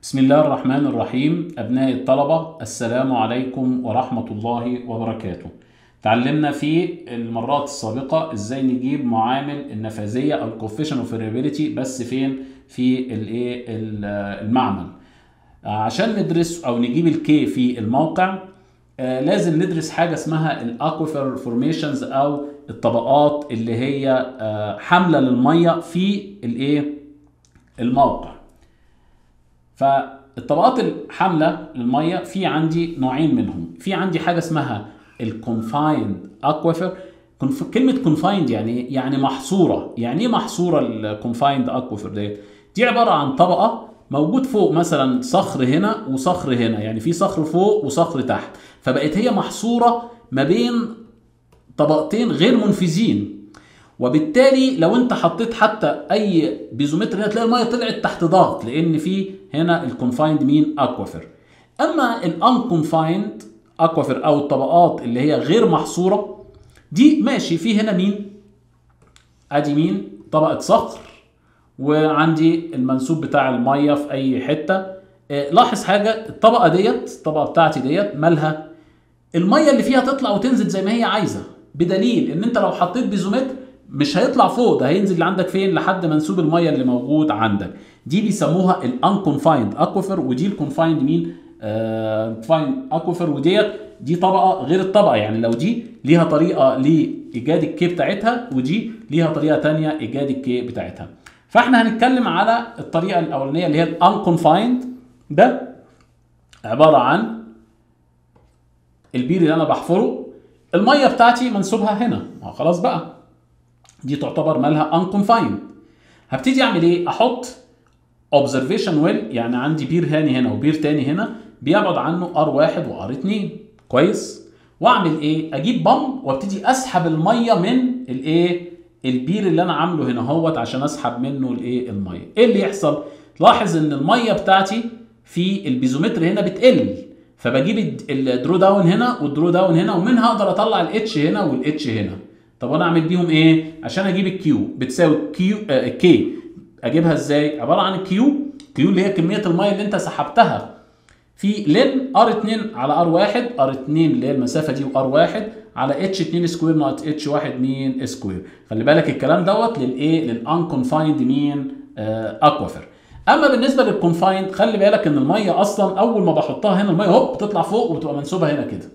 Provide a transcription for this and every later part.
بسم الله الرحمن الرحيم أبناء الطلبة السلام عليكم ورحمة الله وبركاته تعلمنا في المرات السابقة ازاي نجيب معامل النفاذية او الكوفيشن اوف variability بس فين في الايه المعمل عشان ندرس او نجيب الكي في الموقع آه لازم ندرس حاجة اسمها الاكوفر فورميشنز او الطبقات اللي هي آه حاملة للمية في الايه الموقع فالطبقات الحامله للميه في عندي نوعين منهم في عندي حاجه اسمها الكونفايند اكوافر كلمه كونفايند يعني يعني محصوره يعني ايه محصوره الكونفايند اكوافر ديت دي عباره عن طبقه موجود فوق مثلا صخر هنا وصخر هنا يعني في صخر فوق وصخر تحت فبقت هي محصوره ما بين طبقتين غير منفذين وبالتالي لو انت حطيت حتى اي بيزومتر هنا تلاقي الميه طلعت تحت ضغط لان في هنا الكونفايند مين اكوافر اما الانكونفايند اكوافر او الطبقات اللي هي غير محصوره دي ماشي في هنا مين ادي مين طبقه صخر وعندي المنسوب بتاع الميه في اي حته اه لاحظ حاجه الطبقه ديت الطبقه بتاعتي ديت مالها الميه اللي فيها تطلع وتنزل زي ما هي عايزه بدليل ان انت لو حطيت بيزومتر مش هيطلع فوق ده هينزل عندك فين لحد منسوب الميه اللي موجود عندك دي بيسموها الانكونفايند اكوفر ودي الكونفايند مين كونفايند اكوفر وديت دي طبقه غير الطبقه يعني لو دي ليها طريقه لايجاد الكي بتاعتها ودي ليها طريقه ثانيه ايجاد الكي بتاعتها فاحنا هنتكلم على الطريقه الاولانيه اللي هي الانكونفايند ده عباره عن البير اللي انا بحفره الميه بتاعتي منسوبها هنا خلاص بقى دي تعتبر مالها unconfined هبتدي اعمل ايه احط observation well يعني عندي بير هاني هنا وبير تاني هنا بيبعد عنه R1 وR2 كويس واعمل ايه اجيب بامب وابتدي اسحب الميه من الايه البير اللي انا عامله هنا اهوت عشان اسحب منه الايه الميه ايه اللي يحصل لاحظ ان الميه بتاعتي في البيزومتر هنا بتقل فبجيب الدرو داون هنا والدرو داون هنا ومنها اقدر اطلع الاتش هنا والاتش هنا طب انا اعمل بيهم ايه عشان اجيب الكيو بتساوي كيو آه كي اجيبها ازاي عباره عن الكيو كيو اللي هي كميه الميه اللي انت سحبتها في لن ار 2 على ار 1 ار 2 اللي هي المسافه دي وار 1 على اتش 2 سكوير ناقص اتش 1 مين سكوير خلي بالك الكلام دوت للايه للانكونفايند مين آه اكوافر اما بالنسبه للكونفايند خلي بالك ان الميه اصلا اول ما بحطها هنا الميه هوب بتطلع فوق وتبقى منسوبه هنا كده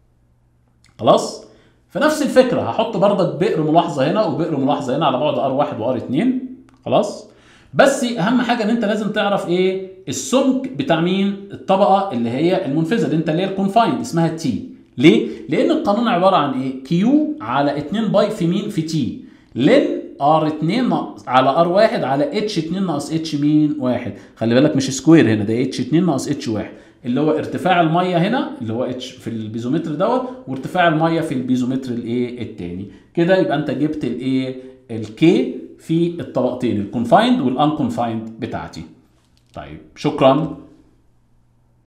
خلاص فنفس الفكره هحط بردك بئر ملاحظه هنا وبئر ملاحظه هنا على بعد ار1 وار2 خلاص بس اهم حاجه ان انت لازم تعرف ايه السمك بتاع مين الطبقه اللي هي المنفذه اللي انت اللي هي الكونفايند اسمها تي ليه لان القانون عباره عن ايه كيو على 2 باي في مين في تي لن ار2 على ار1 على اتش 2 ناقص اتش مين 1 خلي بالك مش سكوير هنا ده اتش 2 ناقص اتش 1 اللي هو ارتفاع الميه هنا اللي هو اتش في البيزومتر دوت وارتفاع الميه في البيزومتر الايه الثاني كده يبقى انت جبت الايه الكي في الطبقتين الكونفايند والانكونفايند بتاعتي طيب شكرا